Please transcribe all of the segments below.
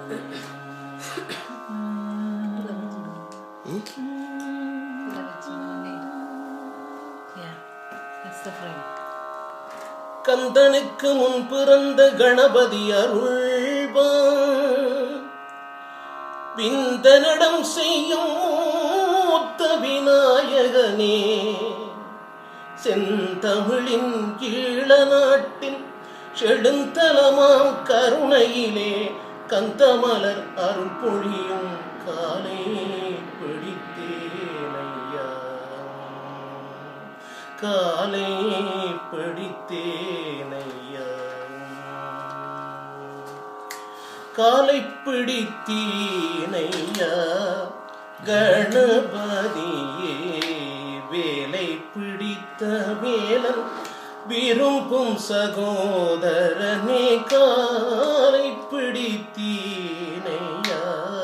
Yeah, that's the frame. கந்தனுக்கு முன் பிறந்த கணபதி அருள்வான் விந்த நடம் செய்யும் மூத்த விநாயகனே செந்தமிழின் கீழ நாட்டின் செழுந்தலமாம் கருணையிலே கந்தமலர் அருள் பொழியும் காலே பிடித்தேனையா காலை பிடித்தேனையா காலை பிடித்தீனையா கணபதியே வேலை பிடித்த வேலன் விரும்பும் சகோதரனே காலை பிடித்தீனையா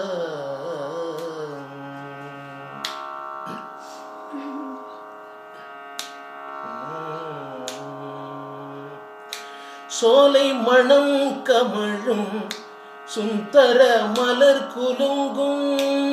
சோலை மணம் கமழும் சுந்தர மலர் குலுங்கும்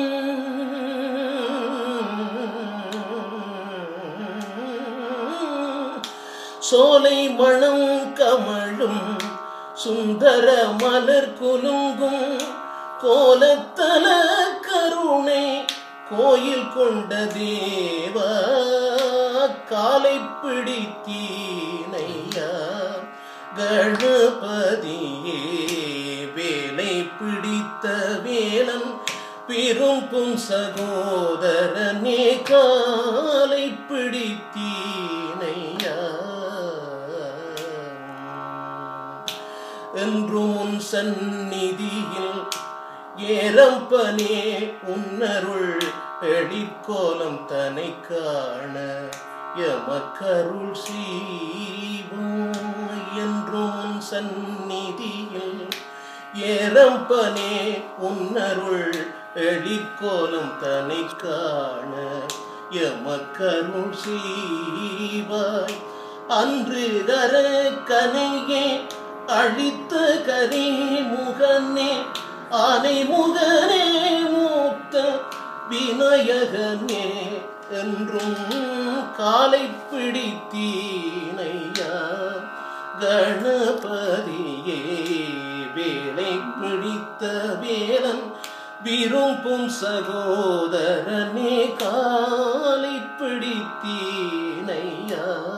சோலை மணம் கமழும் சுந்தர மலர் குலுங்கும் கோலத்தல கருணை கோயில் கொண்ட தேவா காலை பிடித்தீனையா கணபதியே வேலை பிடித்த வேலன் விரும்பும் சகோதரனே காலை பிடித்தீனையா என்றும் உன் சந்நிதியில் ஏரம்பனே உன்னருள் எழிற்கோலம் தனை காண எமக்கருள் செய்வாய் என்றும் உன் சந்நிதியில் ஏரம்பனே உன்னருள் எழிற்கோலம் தனை காண எமக்கருள் செய்வாய் அன்று கர கனையே அழித்த கரி முகனே ஆனை முகனே மூத்த விநாயகனே என்றும் காலை பிடித்தீனையா கணபதியே வேலை பிடித்த வேலன் விரும்பும் சகோதரனே காலை பிடித்தீனையா